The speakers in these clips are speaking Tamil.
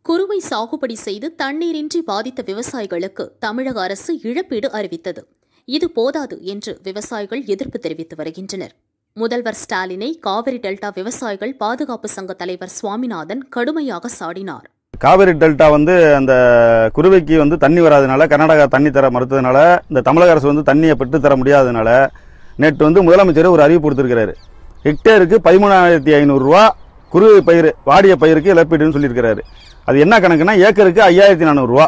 குறுவை சாகுபடி செய்து தண்ணீரின்றி பாதித்த விவசாயிகளுக்கு தமிழக அரசு இழப்பீடு அறிவித்தது இது போதாது என்று விவசாயிகள் எதிர்ப்பு தெரிவித்து வருகின்றனர் முதல்வர் ஸ்டாலினை காவிரி டெல்டா விவசாயிகள் பாதுகாப்பு சங்க தலைவர் சுவாமிநாதன் கடுமையாக சாடினார் காவிரி டெல்டா வந்து அந்த குருவைக்கு வந்து தண்ணி வராதனால கர்நாடகா தண்ணி தர மறுத்ததுனால இந்த தமிழக அரசு வந்து தண்ணியை பெற்று தர முடியாதனால நேற்று வந்து முதலமைச்சர் ஒரு அறிவிப்பு கொடுத்திருக்கிறாரு ஹெக்டேருக்கு பதிமூணாயிரத்தி ஐநூறுரூவா குருவை பயிர் வாடிய பயிருக்கு இழப்பீடுன்னு சொல்லியிருக்கிறாரு அது என்ன கணக்குன்னா ஏக்கருக்கு ஐயாயிரத்தி நானூறுரூவா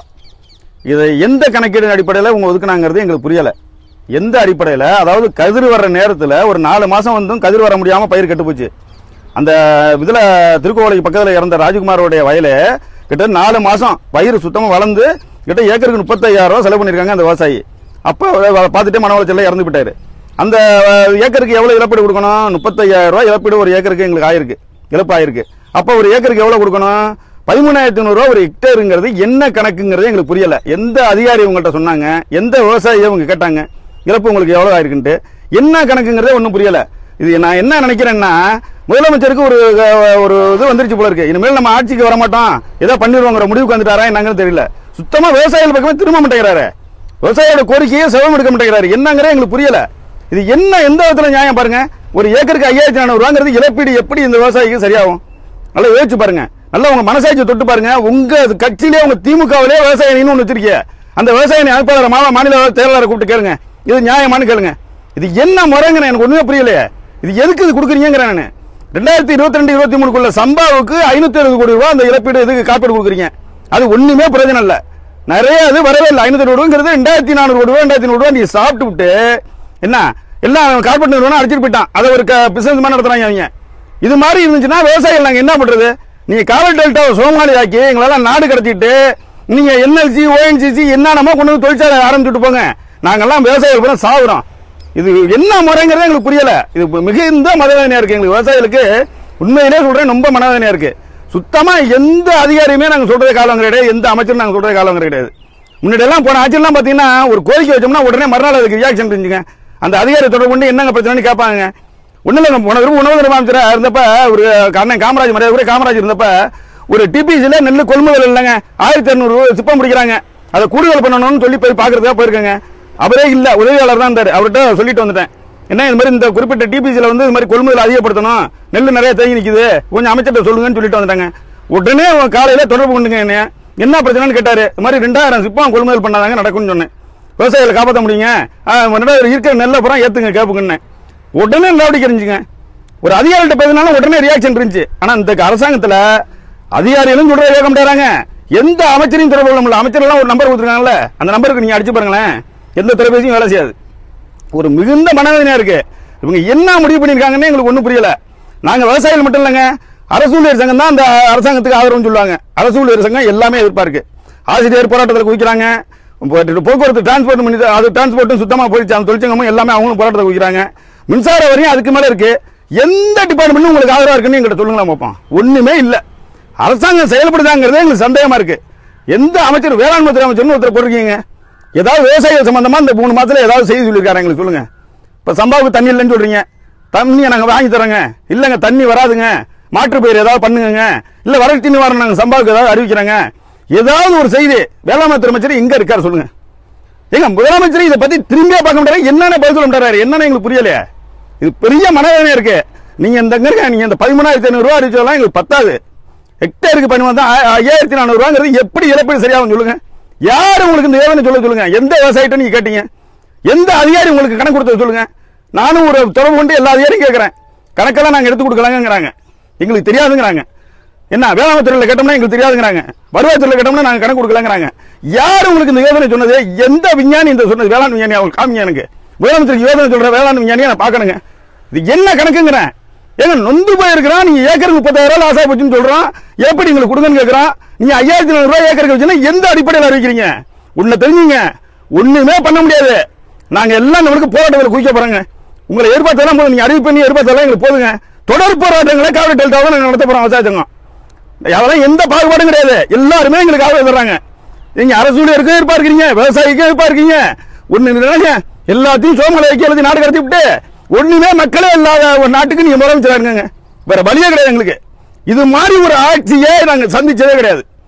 இதை எந்த கணக்கீடு அடிப்படையில் உங்க ஒதுக்குனாங்கிறது எங்களுக்கு புரியலை எந்த அடிப்படையில் அதாவது கதிர் வர்ற நேரத்தில் ஒரு நாலு மாதம் வந்தும் கதிர் வர முடியாமல் பயிர் கெட்டு போச்சு அந்த இதில் திருக்கோவிலைக்கு பக்கத்தில் இறந்த ராஜ்குமாரோடைய வயலே கிட்ட நாலு மாதம் பயிர் சுத்தமாக வளர்ந்து கிட்ட ஏக்கருக்கு முப்பத்தையாயிரம் ரூபா செலவு பண்ணியிருக்காங்க அந்த விவசாயி அப்போ பார்த்துட்டே மன உளைச்சல்ல இறந்து போயிட்டாரு அந்த அஹ், ஏக்கருக்கு எவ்வளோ இழப்பீடு கொடுக்கணும் முப்பத்தையாயிரம் ரூபாய் இழப்பீடு ஒரு ஏக்கருக்கு எங்களுக்கு ஆயிருக்கு இழப்பு ஆயிருக்கு அப்போ ஒரு ஏக்கருக்கு எவ்வளோ கொடுக்கணும் பதிமூணாயிரத்தி நூறுரூவா ஒரு ஹெக்டேருங்கிறது என்ன கணக்குங்கிறது எங்களுக்கு புரியல எந்த அதிகாரி உங்கள்கிட்ட சொன்னாங்க எந்த விவசாயியை அவங்க கேட்டாங்க இழப்பு உங்களுக்கு எவ்வளோ ஆயிருக்குன்ட்டு என்ன கணக்குங்கிறதே ஒன்றும் புரியல இது நான் என்ன நினைக்கிறேன்னா முதலமைச்சருக்கு ஒரு அஹ், ஒரு இது வந்துருச்சு போல இருக்கு இனிமேல் நம்ம ஆட்சிக்கு வர மாட்டோம் ஏதோ பண்ணிடுவோங்கிற முடிவுக்கு வந்துட்டாரா என்னங்கன்னு தெரியல சுத்தமா விவசாயிகள் பக்கமே திரும்ப மாட்டேங்கிறாரு விவசாயியோட கோரிக்கையே செவம் எடுக்க மாட்டேங்கிறாரு என்னங்கிறே எங்களுக்கு புரியல இது என்ன எந்த விதத்துல நியாயம் பாருங்க ஒரு ஏக்கருக்கு ஐயாயிரத்தி நானூறுவாங்கிறது இழப்பீடு எப்படி இந்த விவசாயிக்கு சரியாகும் நல்லா யோசிச்சு பாருங்க நல்லா உங்க மனசாட்சி தொட்டு பாருங்க உங்க கட்சியிலே உங்க திமுகவிலே விவசாய அணின்னு ஒன்று வச்சிருக்கீங்க அந்த விவசாய அணி அமைப்பாளர் மாவட்ட மாநில செயலாளரை கூப்பிட்டு கேளுங்க இது நியாயமானு கேளுங்க இது என்ன முறைங்க எனக்கு ஒண்ணுமே புரியலையே இது எதுக்கு இது கொடுக்குறீங்கிறேன் நான் ரெண்டாயிரத்தி இருபத்தி ரெண்டு இருபத்தி மூணுக்குள்ள சம்பாவுக்கு ஐநூத்தி அறுபது கோடி ரூபாய் அந்த இழப்பீடு இதுக்கு காப்பீடு கொடுக்குறீங்க அது ஒண்ணுமே பிரயோஜனம் இல்ல நிறைய இது வரவே இல்லை ஐநூத்தி ரூபாங்கிறது ரெண்டாயிரத்தி நானூறு கோடி ரூபாய் ரெண்டாயிரத்தி நூறு ரூபாய் நீ சாப்பிட்டு விட்டு என்ன எல்லாம் கார்பரேட் நிறுவனம் அடிச்சிட்டு போயிட்டான் அதை ஒரு பிசினஸ் மாதிரி நடத்துறாங்க அவங்க இது மாதிரி இருந்துச்சுன்னா விவசாயிகள் நாங்க என்ன பண்றது நீங்க காவல் டெல்டாவை சோமாலி ஆக்கி எங்களெல்லாம் நாடு கடத்திட்டு நீங்க என்எல்சி ஓஎன்சிசி என்னென்னமோ கொண்டு வந்து தொழிற்சாலை ஆரம்பிச்சுட்டு போங்க நாங்கெல்லாம் விவசாயிகள் பூரா சாகுறோம் இது என்ன முறைங்கிறது எங்களுக்கு புரியல இது மிகுந்த மனவேதனையா இருக்கு எங்களுக்கு விவசாயிகளுக்கு உண்மையிலே சொல்றேன் ரொம்ப மனவேதனையா இருக்கு சுத்தமா எந்த அதிகாரியுமே நாங்க சொல்றது காலம் கிடையாது எந்த அமைச்சரும் நாங்க சொல்றது காலம் கிடையாது முன்னாடி எல்லாம் போன ஆட்சியெல்லாம் பாத்தீங்கன்னா ஒரு கோரிக்கை வச்சோம்னா உடனே மறுநாள் அதுக்கு ரியாக்ஷன் செஞ்சுங்க அந்த அதிகாரி தொடர்பு கொண்டு என்னங்க பிரச்சனைன்னு கேட்பாங்க ஒன்றும் இல்லை போன தடவை உணவு நிர்வாக அமைச்சரா இருந்தப்ப ஒரு அண்ணன் காமராஜ் மரியாதை கூட காமராஜ் இருந்தப்ப ஒரு டிபிசியில் நெல் கொள்முதல் இல்லைங்க ஆயிரத்தி இரநூறு சிப்பம் பிடிக்கிறாங்க அதை கூடுதல் பண்ணணும்னு சொல்லி போய் பார்க்கறதுக்காக போயிருக்கேங்க அவரே இல்லை உதவியாளர் தான் இருந்தார் அவர்கிட்ட சொல்லிட்டு வந்துட்டேன் என்ன இந்த மாதிரி இந்த குறிப்பிட்ட டிபிசியில் வந்து இது மாதிரி கொள்முதல் அதிகப்படுத்தணும் நெல் நிறைய தேங்கி நிற்குது கொஞ்சம் அமைச்சர்கிட்ட சொல்லுங்கன்னு சொல்லிட்டு வந்துட்டாங்க உடனே அவன் காலையில தொடர்பு கொண்டுங்க என்ன என்ன பிரச்சனைன்னு கேட்டாரு இது மாதிரி ரெண்டாயிரம் சிப்பம் கொள்முதல் பண்ணாதாங்க நடக்கும்னு சொன்னேன் விவசாயிகளை காப்பாற்ற முடியுங்க ஆ, ரெண்டாயிரம் இருக்கிற நெல்லை அப்புறம் ஏத்துங்க கேப்புக்குன்னு உடனே நடவடிக்கை இருந்துச்சுங்க ஒரு அதிகாரிகிட்ட பேசினாலும் உடனே ரியாக்ஷன் இருந்துச்சு ஆனா இந்த அரசாங்கத்துல அதிகாரிகளும் சொல்றத கேட்க மாட்டாங்க எந்த அமைச்சரையும் தொடர்பு கொள்ள முடியல அமைச்சர் எல்லாம் ஒரு நம்பர் கொடுத்துருக்காங்கல்ல அந்த நம்பருக்கு நீங்க அடிச்சு பாருங்களேன் எந்த தொலைபேசியும் வேலை செய்யாது ஒரு மிகுந்த மனவேதனையா இருக்கு இவங்க என்ன முடிவு பண்ணிருக்காங்கன்னு எங்களுக்கு ஒண்ணும் புரியல நாங்க விவசாயிகள் மட்டும் இல்லைங்க அரசு ஊழியர் சங்கம் தான் அந்த அரசாங்கத்துக்கு ஆதரவுன்னு சொல்லுவாங்க அரசு ஊழியர் சங்கம் எல்லாமே எதிர்பார்க்கு ஆசிரியர் போராட்டத்தில் குவிக்கிறாங்க போ- போக்குவரத்து டிரான்ஸ்போர்ட் பண்ணி அது டிரான்ஸ்போர்ட்டும் சுத்தமா போயிடுச்சு அந்த தொழிற்சங்கமும் எல்லாமே அவங்களும் போராட்டத்தை குவிக்கிறாங்க மின்சார வரையும் அதுக்கு மேல இருக்கு எந்த டிபார்ட்மெண்ட்டும் உங்களுக்கு ஆதரவா இருக்குன்னு எங்கிட்ட சொல்லுங்களா பார்ப்போம் ஒண்ணுமே இல்ல அரசாங்கம் செயல்படுதாங்கிறதே எங்களுக்கு சந்தேகமா இருக்கு எந்த அமைச்சர் வேளாண்மை துறை அமைச்சர்னு ஒருத்தர் போட்டிருக்கீங்க ஏதாவது விவசாயிகள் சம்பந்தமா இந்த மூணு மாசத்துல ஏதாவது செய்தி சொல்லியிருக்காரு எங்களுக்கு சொல்லுங்க இப்ப சம்பாவுக்கு தண்ணி இல்லைன்னு சொல்றீங்க தண்ணியை நாங்க வாங்கி தரோங்க இல்லங்க தண்ணி வராதுங்க மாற்று பயிர் ஏதாவது பண்ணுங்க இல்ல வறட்சி நிவாரணம் நாங்க சம்பாவுக்கு ஏதாவது அறிவிக்கிறோங்க ஏதாவது ஒரு செய்தி வேளாண்மை துறை அமைச்சர் எங்க இருக்காரு சொல்லுங்க ஏங்க முதலமைச்சர் இதை பத்தி திரும்பியே பார்க்க மாட்டாரு என்னென்ன பதில் சொல்ல மாட்டாரு என்னன்னு எங்களுக்கு புரியலையே இது பெரிய மனவேதனை இருக்கு நீங்க இந்த இங்க இருக்க நீங்க இந்த பதிமூணாயிரத்தி ஐநூறு ரூபா அறிவிச்சதெல்லாம் எங்களுக்கு பத்தாது ஹெக்டேருக்கு பண்ணி வந்தா ஐ- ஐயாயிரத்தி நானூறு ரூபாங்கிறது எப்படி இழப்பீடு சரியாகும் சொல்லுங்க யாரு உங்களுக்கு இந்த வேதனை சொல்ல சொல்லுங்க எந்த விவசாயிட்ட நீங்க கேட்டீங்க எந்த அதிகாரி உங்களுக்கு கணக்கு கொடுத்தது சொல்லுங்க நானும் ஒரு தொடர்பு கொண்டு எல்லா அதிகாரியும் கேட்கறேன் கணக்கெல்லாம் நாங்க எடுத்து கொடுக்கலாங்கிறாங்க எங்களுக்கு தெரியாதுங்கிறாங்க என்ன வேளாண் துறையில் கேட்டோம்னா எங்களுக்கு தெரியாதுங்கிறாங்க வருவாய்த்துறையில் கேட்டோம்னா நாங்க கணக்கு கொடுக்கலங்கிறாங்க யார் உங்களுக்கு இந்த யோசனை சொன்னது எந்த விஞ்ஞானி இந்த சொன்னது வேளாண் விஞ்ஞானி அவங்க காமிங்க எனக்கு முதலமைச்சருக்கு யோசனை சொல்ற வேளாண் விஞ்ஞானியை நான் பார்க்கணுங்க இது என்ன கணக்குங்கிறேன் ஏங்க நொந்து போயிருக்கிறான் நீங்க ஏக்கருக்கு முப்பத்தாயிரம் ரூபாய் ஆசை போச்சுன்னு சொல்றான் எப்படி எங்களுக்கு கொடுங்கன்னு கேட்கறான் நீங்க ஐயாயிரத்தி நானூறு ரூபாய் ஏக்கருக்கு வச்சுன்னா எந்த அடிப்படையில் அறிவிக்கிறீங்க உன்னை தெரிஞ்சுங்க ஒண்ணுமே பண்ண முடியாது நாங்க எல்லாம் நம்மளுக்கு போராட்டத்தில் குவிக்க போறோங்க உங்களை எதிர்பார்த்தெல்லாம் போதும் நீங்க அறிவிப்பு பண்ணி எதிர்பார்த்தெல்லாம் எங்களுக்கு போதுங்க தொடர் போராட்டங்களை காவிரி டெல்டாவில் நாங்கள் நடத்த போறோம் விவசாய சங்கம் அதெல்லாம் எந்த பாகுபாடும் கிடையாது எல்லாருமே எங்களுக்கு ஆதரவு தர்றாங்க நீங்க அரசு இருக்க எதிர்பார்க்கிறீங்க விவசாயிக்கும் எதிர்பார்க்கீங்க ஒண்ணு நினைங்க எல்லாத்தையும் சோமலை வைக்க எழுதி நாடு கடத்தி விட்டு ஒண்ணுமே மக்களே இல்லாத ஒரு நாட்டுக்கு நீங்க முதலமைச்சரா இருங்க வேற வழியே கிடையாது எங்களுக்கு இது மாதிரி ஒரு ஆட்சியே நாங்க சந்திச்சதே கிடையாது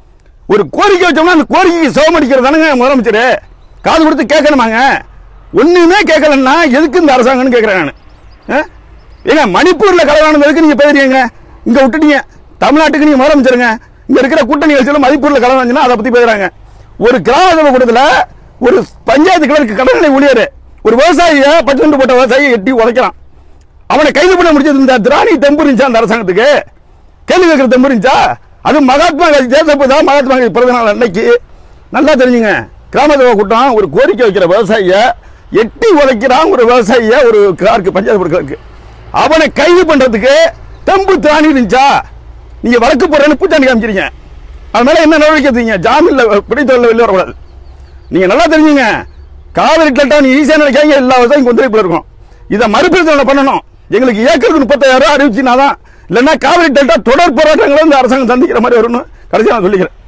ஒரு கோரிக்கை வச்சோம்னா அந்த கோரிக்கைக்கு சோமடிக்கிறது தானுங்க முதலமைச்சர் காது கொடுத்து கேட்கணுமாங்க ஒண்ணுமே கேட்கலன்னா எதுக்கு இந்த அரசாங்கம்னு கேட்கிறேன் நான் ஏங்க மணிப்பூர்ல கலவானதுக்கு நீங்க பேசுறீங்க இங்க விட்டுட்டீங்க தமிழ்நாட்டுக்கு நீங்க முதலமைச்சருங்க இங்க இருக்கிற கூட்டணி கட்சியில மணிப்பூர்ல கலவாஞ்சுன்னா அதை பத்தி பேசுறாங்க ஒரு கிராம சபை கூட்டத்துல ஒரு பஞ்சாயத்து கிளர்க்கு கடற்கரை ஊழியர் ஒரு விவசாயிய பட்டு போட்ட விவசாயியை எட்டி உதைக்கிறான் அவனை கைது பண்ண முடிஞ்சது இந்த திராணி தெம்பு இருந்துச்சா அந்த அரசாங்கத்துக்கு கேள்வி கேட்கிற தெம்பு இருந்துச்சா அது மகாத்மா காந்தி தேசப்பு தான் மகாத்மா காந்தி பிறந்த நாள் அன்னைக்கு நல்லா தெரிஞ்சுங்க கிராம சபை கூட்டம் ஒரு கோரிக்கை வைக்கிற விவசாயிய எட்டி உதைக்கிறான் ஒரு விவசாயிய ஒரு கிளார்க்கு பஞ்சாயத்து போர்டு கிளார்க்கு அவனை கைது பண்றதுக்கு தெம்பு திராணி இருந்துச்சா நீங்க வழக்கு போடுறேன்னு பூச்சாண்டி காமிக்கிறீங்க அது மேல என்ன நடவடிக்கை எடுத்தீங்க ஜாமீன்ல பிடித்தவரில் வெளியே வரக்கூடாது நீங்க நல்லா தெரிஞ்சுங்க காவிரி டெல்டா நீ ஈஸியா நினைக்காங்க எல்லா விவசாயியும் கொந்தளிப்புல இருக்கும் இதை மறுபரிசீலனை பண்ணணும் எங்களுக்கு ஏக்கருக்கு முப்பத்தாயிரம் ரூபாய் அறிவிச்சுனா தான் இல்லைன்னா காவிரி டெல்டா தொடர் போராட்டங்களை இந்த அரசாங்கம் சந்திக்கிற மாதிரி வரும்னு கடைசியா நான் சொல்லிக்கிறேன்